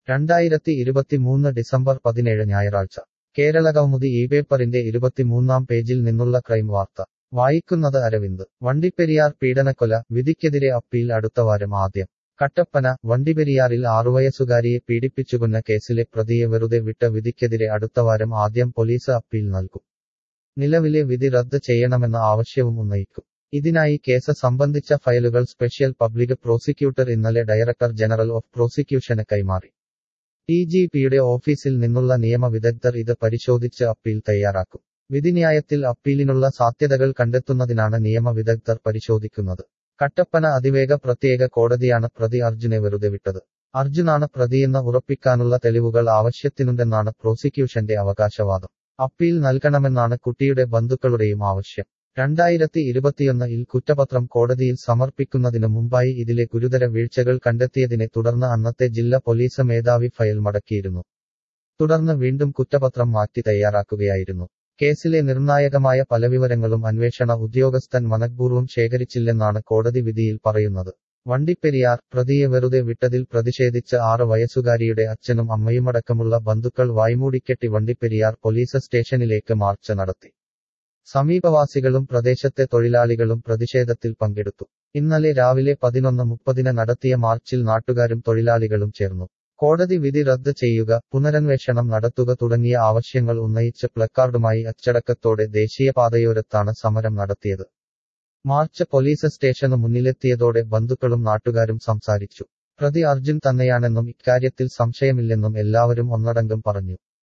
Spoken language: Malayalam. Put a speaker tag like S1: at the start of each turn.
S1: രണ്ടായിരത്തി ഇരുപത്തിമൂന്ന് ഡിസംബർ പതിനേഴ് ഞായറാഴ്ച കേരളകൗമുദി ഈ പേപ്പറിന്റെ ഇരുപത്തിമൂന്നാം പേജിൽ നിന്നുള്ള ക്രൈം വാർത്ത വായിക്കുന്നത് അരവിന്ദ് വണ്ടിപ്പെരിയാർ പീഡനക്കൊല വിധിക്കെതിരെ അപ്പീൽ അടുത്തവാരം ആദ്യം കട്ടപ്പന വണ്ടിപ്പെരിയാറിൽ ആറുവയസ്സുകാരിയെ പീഡിപ്പിച്ചുകൊന്ന കേസിലെ പ്രതിയെ വെറുതെ വിട്ട വിധിക്കെതിരെ അടുത്തവാരം ആദ്യം പോലീസ് അപ്പീൽ നൽകും നിലവിലെ വിധി റദ്ദ് ചെയ്യണമെന്ന ആവശ്യവും ഉന്നയിക്കും ഇതിനായി കേസ് സംബന്ധിച്ച ഫയലുകൾ സ്പെഷ്യൽ പബ്ലിക് പ്രോസിക്യൂട്ടർ ഇന്നലെ ഡയറക്ടർ ജനറൽ ഓഫ് പ്രോസിക്യൂഷന് കൈമാറി ഡി ജി പിയുടെ ഓഫീസിൽ നിന്നുള്ള നിയമ വിദഗ്ധർ ഇത് പരിശോധിച്ച് അപ്പീൽ തയ്യാറാക്കും വിധിന്യായത്തിൽ അപ്പീലിനുള്ള സാധ്യതകൾ കണ്ടെത്തുന്നതിനാണ് നിയമ വിദഗ്ധർ പരിശോധിക്കുന്നത് കട്ടപ്പന അതിവേഗ പ്രത്യേക കോടതിയാണ് പ്രതി അർജുനെ വെറുതെ വിട്ടത് അർജുനാണ് പ്രതിയെന്ന് ഉറപ്പിക്കാനുള്ള തെളിവുകൾ ആവശ്യത്തിനുണ്ടെന്നാണ് പ്രോസിക്യൂഷന്റെ അവകാശവാദം അപ്പീൽ നൽകണമെന്നാണ് കുട്ടിയുടെ ബന്ധുക്കളുടെയും ആവശ്യം രണ്ടായിരത്തി ഇരുപത്തിയൊന്നിൽ കുറ്റപത്രം കോടതിയിൽ സമർപ്പിക്കുന്നതിനു മുമ്പായി ഇതിലെ ഗുരുതര വീഴ്ചകൾ കണ്ടെത്തിയതിനെ തുടർന്ന് അന്നത്തെ ജില്ലാ പോലീസ് മേധാവി ഫയൽ മടക്കിയിരുന്നു തുടർന്ന് വീണ്ടും കുറ്റപത്രം മാറ്റി തയ്യാറാക്കുകയായിരുന്നു കേസിലെ നിർണായകമായ പല വിവരങ്ങളും അന്വേഷണ ഉദ്യോഗസ്ഥൻ മനഃപൂർവ്വം ശേഖരിച്ചില്ലെന്നാണ് കോടതി വിധിയിൽ പറയുന്നത് വണ്ടിപ്പെരിയാർ പ്രതിയെ വെറുതെ വിട്ടതിൽ പ്രതിഷേധിച്ച് ആറ് വയസ്സുകാരിയുടെ അച്ഛനും അമ്മയുമടക്കമുള്ള ബന്ധുക്കൾ വായ്മൂടിക്കെട്ടി വണ്ടിപ്പെരിയാർ പോലീസ് സ്റ്റേഷനിലേക്ക് മാർച്ച് നടത്തി സമീപവാസികളും പ്രദേശത്തെ തൊഴിലാളികളും പ്രതിഷേധത്തിൽ പങ്കെടുത്തു ഇന്നലെ രാവിലെ പതിനൊന്ന് മുപ്പതിന് നടത്തിയ മാർച്ചിൽ നാട്ടുകാരും തൊഴിലാളികളും ചേർന്നു കോടതി വിധി റദ്ദ് ചെയ്യുക പുനരന്വേഷണം നടത്തുക തുടങ്ങിയ ആവശ്യങ്ങൾ ഉന്നയിച്ച് പ്ലക്കാർഡുമായി അച്ചടക്കത്തോടെ ദേശീയപാതയോരത്താണ് സമരം നടത്തിയത് മാർച്ച് പോലീസ് സ്റ്റേഷന് മുന്നിലെത്തിയതോടെ ബന്ധുക്കളും നാട്ടുകാരും സംസാരിച്ചു പ്രതി അർജുൻ തന്നെയാണെന്നും ഇക്കാര്യത്തിൽ സംശയമില്ലെന്നും എല്ലാവരും ഒന്നടങ്കം പറഞ്ഞു